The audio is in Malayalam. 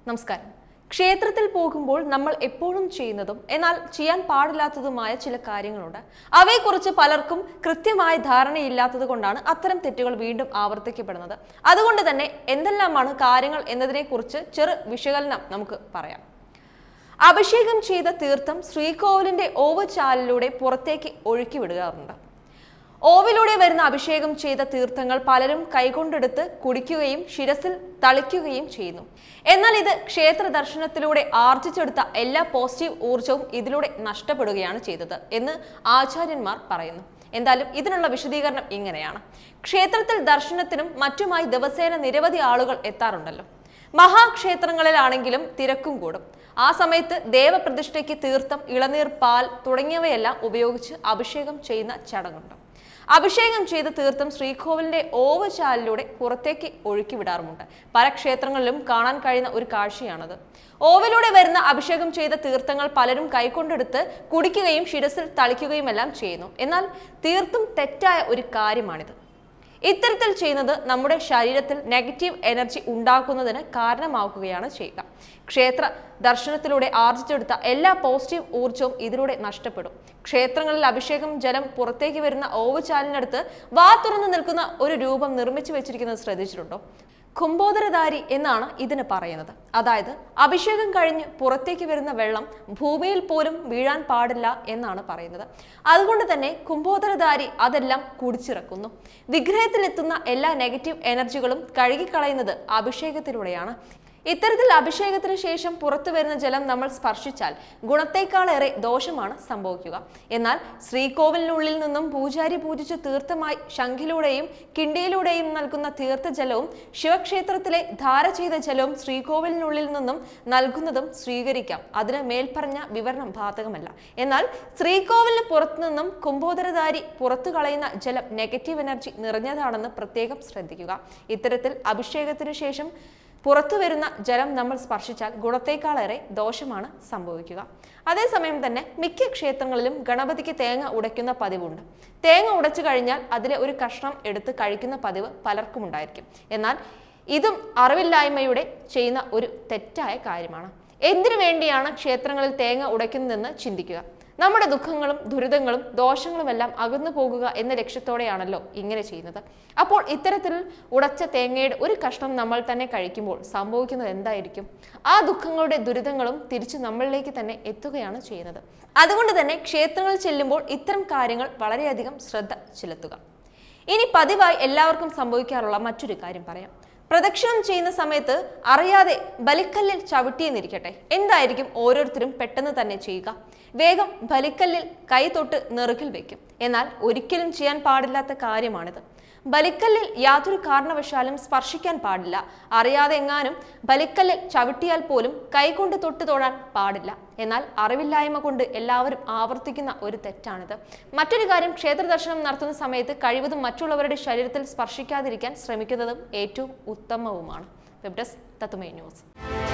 നമസ്കാരം ക്ഷേത്രത്തിൽ പോകുമ്പോൾ നമ്മൾ എപ്പോഴും ചെയ്യുന്നതും എന്നാൽ ചെയ്യാൻ പാടില്ലാത്തതുമായ ചില കാര്യങ്ങളുണ്ട് അവയെക്കുറിച്ച് പലർക്കും കൃത്യമായ ധാരണയില്ലാത്തത് കൊണ്ടാണ് അത്തരം തെറ്റുകൾ വീണ്ടും ആവർത്തിക്കപ്പെടുന്നത് അതുകൊണ്ട് തന്നെ എന്തെല്ലാമാണ് കാര്യങ്ങൾ എന്നതിനെക്കുറിച്ച് ചെറു വിശകലനം നമുക്ക് പറയാം അഭിഷേകം ചെയ്ത തീർത്ഥം ശ്രീകോവിലിന്റെ ഓവുചാലിലൂടെ പുറത്തേക്ക് ഒഴുക്കി വിടുകാറുണ്ട് ഓവിലൂടെ വരുന്ന അഭിഷേകം ചെയ്ത തീർത്ഥങ്ങൾ പലരും കൈകൊണ്ടെടുത്ത് കുടിക്കുകയും ശിരസിൽ തളിക്കുകയും ചെയ്യുന്നു എന്നാൽ ഇത് ക്ഷേത്ര ദർശനത്തിലൂടെ ആർജിച്ചെടുത്ത എല്ലാ പോസിറ്റീവ് ഊർജവും ഇതിലൂടെ നഷ്ടപ്പെടുകയാണ് ചെയ്തത് എന്ന് ആചാര്യന്മാർ പറയുന്നു എന്തായാലും ഇതിനുള്ള വിശദീകരണം ഇങ്ങനെയാണ് ക്ഷേത്രത്തിൽ ദർശനത്തിനും മറ്റുമായി ദിവസേന നിരവധി ആളുകൾ എത്താറുണ്ടല്ലോ മഹാക്ഷേത്രങ്ങളിലാണെങ്കിലും തിരക്കും കൂടും ആ സമയത്ത് ദേവപ്രതിഷ്ഠയ്ക്ക് തീർത്ഥം ഇളനീർ പാൽ തുടങ്ങിയവയെല്ലാം ഉപയോഗിച്ച് അഭിഷേകം ചെയ്യുന്ന ചടങ്ങുണ്ട് അഭിഷേകം ചെയ്ത തീർത്ഥം ശ്രീകോവിലിന്റെ ഓവചാലിലൂടെ പുറത്തേക്ക് ഒഴുക്കി വിടാറുമുണ്ട് പല ക്ഷേത്രങ്ങളിലും കാണാൻ കഴിയുന്ന ഒരു കാഴ്ചയാണത് ഓവിലൂടെ വരുന്ന അഭിഷേകം ചെയ്ത തീർത്ഥങ്ങൾ പലരും കൈകൊണ്ടെടുത്ത് കുടിക്കുകയും ശിരസിൽ തളിക്കുകയുമെല്ലാം ചെയ്യുന്നു എന്നാൽ തീർത്തും തെറ്റായ ഒരു കാര്യമാണിത് ഇത്തരത്തിൽ ചെയ്യുന്നത് നമ്മുടെ ശരീരത്തിൽ നെഗറ്റീവ് എനർജി ഉണ്ടാക്കുന്നതിന് കാരണമാക്കുകയാണ് ചെയ്യുക ക്ഷേത്ര ദർശനത്തിലൂടെ ആർജിച്ചെടുത്ത എല്ലാ പോസിറ്റീവ് ഊർജവും ഇതിലൂടെ നഷ്ടപ്പെടും ക്ഷേത്രങ്ങളിൽ അഭിഷേകം ജലം പുറത്തേക്ക് വരുന്ന ഓവുചാലിനടുത്ത് വാ തുറന്നു നിൽക്കുന്ന ഒരു രൂപം നിർമ്മിച്ചു വെച്ചിരിക്കുന്നത് ശ്രദ്ധിച്ചിട്ടുണ്ടോ കുംഭോദരധാരി എന്നാണ് ഇതിന് പറയുന്നത് അതായത് അഭിഷേകം കഴിഞ്ഞ് പുറത്തേക്ക് വരുന്ന വെള്ളം ഭൂമിയിൽ പോലും വീഴാൻ പാടില്ല എന്നാണ് പറയുന്നത് അതുകൊണ്ട് തന്നെ കുംഭോദരധാരി അതെല്ലാം കുടിച്ചിറക്കുന്നു വിഗ്രഹത്തിലെത്തുന്ന എല്ലാ നെഗറ്റീവ് എനർജികളും കഴുകിക്കളയുന്നത് അഭിഷേകത്തിലൂടെയാണ് ഇത്തരത്തിൽ അഭിഷേകത്തിന് ശേഷം പുറത്തു വരുന്ന ജലം നമ്മൾ സ്പർശിച്ചാൽ ഗുണത്തേക്കാളേറെ ദോഷമാണ് സംഭവിക്കുക എന്നാൽ ശ്രീകോവിലിനുള്ളിൽ നിന്നും പൂജാരി പൂജിച്ച് തീർത്ഥമായി ശംഖിലൂടെയും കിണ്ടിയിലൂടെയും നൽകുന്ന തീർത്ഥജലവും ശിവക്ഷേത്രത്തിലെ ധാര ചെയ്ത ജലവും ശ്രീകോവിലിനുള്ളിൽ നിന്നും നൽകുന്നതും സ്വീകരിക്കാം അതിന് മേൽപ്പറഞ്ഞ വിവരണം ബാധകമല്ല എന്നാൽ ശ്രീകോവിലിന് പുറത്തു നിന്നും കുംഭോദരധാരി പുറത്തു കളയുന്ന ജലം നെഗറ്റീവ് എനർജി നിറഞ്ഞതാണെന്ന് പ്രത്യേകം ശ്രദ്ധിക്കുക ഇത്തരത്തിൽ അഭിഷേകത്തിനു ശേഷം പുറത്തു വരുന്ന ജലം നമ്മൾ സ്പർശിച്ചാൽ ഗുണത്തേക്കാളേറെ ദോഷമാണ് സംഭവിക്കുക അതേസമയം തന്നെ മിക്ക ക്ഷേത്രങ്ങളിലും ഗണപതിക്ക് തേങ്ങ ഉടയ്ക്കുന്ന പതിവുണ്ട് തേങ്ങ ഉടച്ചു കഴിഞ്ഞാൽ അതിലെ ഒരു കഷ്ണം എടുത്ത് കഴിക്കുന്ന പതിവ് പലർക്കും ഉണ്ടായിരിക്കും എന്നാൽ ഇതും അറിവില്ലായ്മയുടെ ചെയ്യുന്ന ഒരു തെറ്റായ കാര്യമാണ് എന്തിനു വേണ്ടിയാണ് ക്ഷേത്രങ്ങളിൽ തേങ്ങ ഉടയ്ക്കുന്നതെന്ന് ചിന്തിക്കുക നമ്മുടെ ദുഃഖങ്ങളും ദുരിതങ്ങളും ദോഷങ്ങളുമെല്ലാം അകന്നു പോകുക എന്ന ലക്ഷ്യത്തോടെയാണല്ലോ ഇങ്ങനെ ചെയ്യുന്നത് അപ്പോൾ ഇത്തരത്തിൽ ഉടച്ച തേങ്ങയുടെ ഒരു കഷ്ണം നമ്മൾ തന്നെ കഴിക്കുമ്പോൾ സംഭവിക്കുന്നത് എന്തായിരിക്കും ആ ദുഃഖങ്ങളുടെ ദുരിതങ്ങളും തിരിച്ച് നമ്മളിലേക്ക് തന്നെ എത്തുകയാണ് ചെയ്യുന്നത് അതുകൊണ്ട് തന്നെ ക്ഷേത്രങ്ങളിൽ ചെല്ലുമ്പോൾ ഇത്തരം കാര്യങ്ങൾ വളരെയധികം ശ്രദ്ധ ചെലുത്തുക ഇനി പതിവായി എല്ലാവർക്കും സംഭവിക്കാറുള്ള മറ്റൊരു കാര്യം പറയാം പ്രദക്ഷിണം ചെയ്യുന്ന സമയത്ത് അറിയാതെ ബലിക്കല്ലിൽ ചവിട്ടിയെന്നിരിക്കട്ടെ എന്തായിരിക്കും ഓരോരുത്തരും പെട്ടെന്ന് തന്നെ ചെയ്യുക വേഗം ബലിക്കല്ലിൽ കൈ തൊട്ട് നെറുകിൽ വെക്കും എന്നാൽ ഒരിക്കലും ചെയ്യാൻ പാടില്ലാത്ത കാര്യമാണിത് ബലിക്കല്ലിൽ യാതൊരു കാരണവശാലും സ്പർശിക്കാൻ പാടില്ല അറിയാതെ എങ്ങാനും ബലിക്കല്ലിൽ ചവിട്ടിയാൽ പോലും കൈകൊണ്ട് തൊട്ട് തൊടാൻ പാടില്ല എന്നാൽ അറിവില്ലായ്മ കൊണ്ട് എല്ലാവരും ആവർത്തിക്കുന്ന ഒരു തെറ്റാണിത് മറ്റൊരു കാര്യം ക്ഷേത്ര ദർശനം നടത്തുന്ന സമയത്ത് കഴിവതും മറ്റുള്ളവരുടെ ശരീരത്തിൽ സ്പർശിക്കാതിരിക്കാൻ ശ്രമിക്കുന്നതും ഏറ്റവും ഉത്തമവുമാണ് വെബ് ഡെസ്ക് തത്തുമൈ ന്യൂസ്